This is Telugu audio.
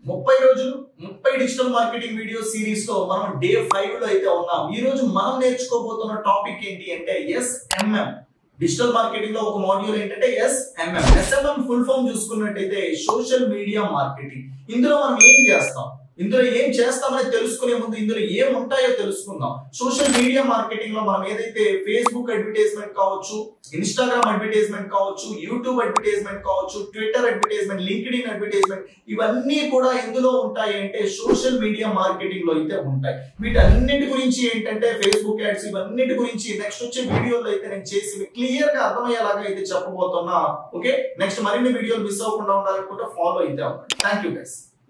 ముప్పై రోజులు ముప్పై డిజిటల్ మార్కెటింగ్ వీడియో సిరీస్ తో మనం డే ఫైవ్ లో అయితే ఉన్నాం ఈ రోజు మనం నేర్చుకోబోతున్న టాపిక్ ఏంటి అంటే ఎస్ఎంఎం డిజిటల్ మార్కెటింగ్ లో ఒక మాడ్యూల్ ఏంటంటే ఎస్ఎంఎం ఎస్ఎంఎం ఫుల్ ఫామ్ చూసుకున్నట్టయితే సోషల్ మీడియా మార్కెటింగ్ ఇందులో మనం ఏం చేస్తాం ఇందులో ఏం చేస్తామని తెలుసుకునే ముందు ఇందులో ఏం ఉంటాయో తెలుసుకుందాం సోషల్ మీడియా మార్కెటింగ్ లో మనం ఏదైతే ఫేస్బుక్ అడ్వర్టైజ్మెంట్ కావచ్చు ఇన్స్టాగ్రామ్ అడ్వర్టైజ్మెంట్ కావచ్చు యూట్యూబ్ అడ్వర్టైజ్మెంట్ కావచ్చు Twitter advertisement LinkedIn advertisement ఇవన్నీ కూడా ఎందులో ఉంటాయి అంటే సోషల్ మీడియా మార్కెటింగ్ లో అయితే ఉంటాయి వీటన్నిటి గురించి ఏంటంటే ఫేస్బుక్ యాడ్స్ ఇవన్నిటి గురించి నెక్స్ట్ వచ్చే వీడియోలో అయితే నేను చేసి క్లియర్ గా అర్థమయ్యేలాగా అయితే చెప్పబోతున్నా ఓకే నెక్స్ట్ మరిన్ని వీడియోలు మిస్ అవ్వకుండా ఉండాలనుకుంటే ఫాలో అయితే థ్యాంక్ యూ గైస్